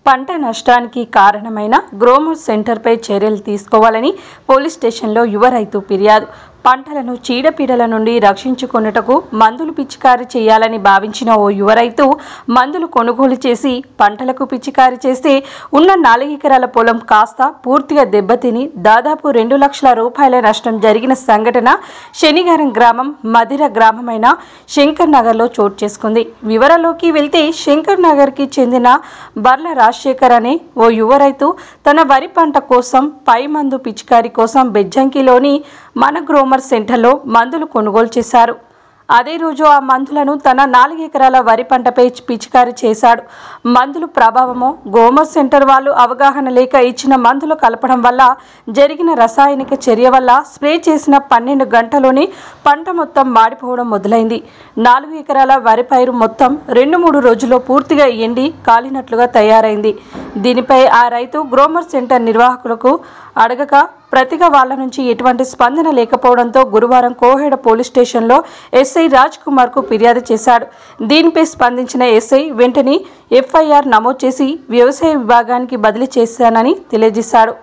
పంట నష్టానికి కారణమైన గ్రోమర్ సెంటర్పై చర్యలు తీసుకోవాలని పోలీస్ స్టేషన్లో యువ రైతు ఫిర్యాదు పంటలను చీడపీడల నుండి రక్షించుకొనుటకు మందులు పిచికారీ చేయాలని భావించిన ఓ యువ రైతు మందులు కొనుగోలు చేసి పంటలకు పిచికారీ చేస్తే ఉన్న నాలుగు ఎకరాల పొలం కాస్త పూర్తిగా దెబ్బతిని దాదాపు రెండు లక్షల రూపాయల నష్టం జరిగిన సంఘటన శనిగారం గ్రామం మదిర గ్రామమైన శంకర్ నగర్లో చోటు చేసుకుంది వివరాల్లోకి వెళ్తే శంకర్ నగర్కి చెందిన బర్ల రాజశేఖర్ అనే ఓ యువ రైతు తన వరి పంట కోసం పై మందు పిచికారీ కోసం బెజ్జంకిలోని మన గ్రోమర్ సెంటర్లో మందులు కొనుగోలు చేశారు అదే రోజు ఆ మందులను తన నాలుగు ఎకరాల వరి పంటపై పిచికారీ చేశాడు మందులు ప్రభావమో గోమర్ సెంటర్ వాళ్ళు అవగాహన లేక ఇచ్చిన మందులు కలపడం వల్ల జరిగిన రసాయనిక చర్య వల్ల స్ప్రే చేసిన పన్నెండు గంటలోనే పంట మొత్తం మాడిపోవడం మొదలైంది నాలుగు ఎకరాల వరి పైరు మొత్తం రెండు మూడు రోజుల్లో పూర్తిగా ఎండి కాలినట్లుగా తయారైంది దీనిపై ఆ రైతు గ్రోమర్ సెంటర్ నిర్వాహకులకు అడగక ప్రతిగా వాళ్ళ నుంచి ఎటువంటి స్పందన లేకపోవడంతో గురువారం కోహెడ పోలీస్ స్టేషన్లో ఎస్ఐ రాజ్ కుమార్ కు ఫిర్యాదు చేశాడు దీనిపై స్పందించిన ఎస్ఐ వెంటనే ఎఫ్ఐఆర్ నమోదు చేసి వ్యవసాయ విభాగానికి బదిలీ చేశానని తెలియజేశాడు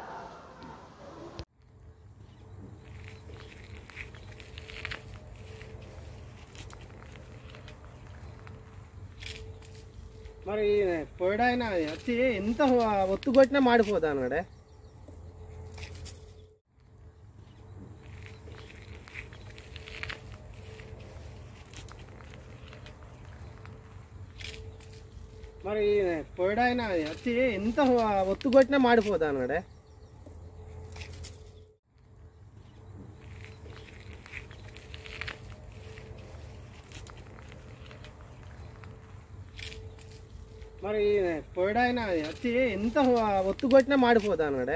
మరి పోయాడాయన వచ్చి ఎంత ఒత్తు కొట్టినా మాడిపోతా అన్నాడే మరి పోయాడాయన వచ్చి ఎంత ఒత్తు కొట్టినా మాడిపోతా అన్నాడే మరి పోయాడాయన వచ్చి ఎంత ఒత్తు కొట్టినా మాడిపోతా అన్నాడే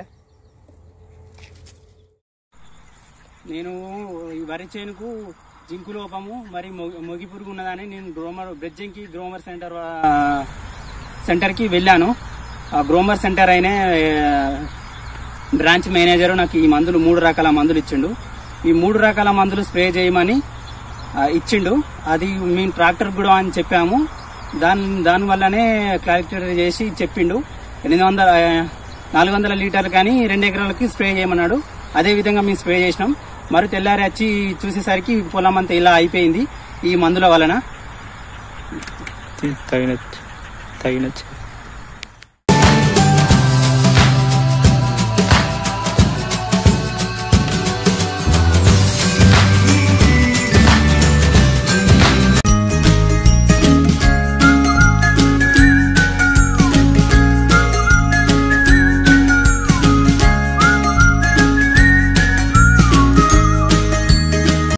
నేను ఈ వరి చేనుకు జింకు లోపము మరి మొ- మొగి పురుగు ఉన్నదని నేను గ్రోమర్ బ్రెడ్జింగ్కి గ్రోమర్ సెంటర్ ఆ, సెంటర్కి వెళ్ళాను ఆ గ్రోమర్ సెంటర్ అయిన బ్రాంచ్ మేనేజర్ నాకు ఈ మందులు మూడు రకాల మందులు ఇచ్చిండు ఈ మూడు రకాల మందులు స్ప్రే చేయమని ఆ, ఇచ్చిండు అది మేము ట్రాక్టర్ కూడా అని చెప్పాము దాని దాని వల్లనే క్లారిఫై చేసి చెప్పిండు ఎనిమిది వందల ఆ, నాలుగు వందల లీటర్లు కానీ రెండు ఎకరాలకి స్ప్రే చేయమన్నాడు అదే విధంగా మేము స్ప్రే చేసినాం మరి తెల్లారి వచ్చి చూసేసరికి పొలం అంతా ఇలా అయిపోయింది ఈ మందుల వలన తగినచ్చు తగినచ్చు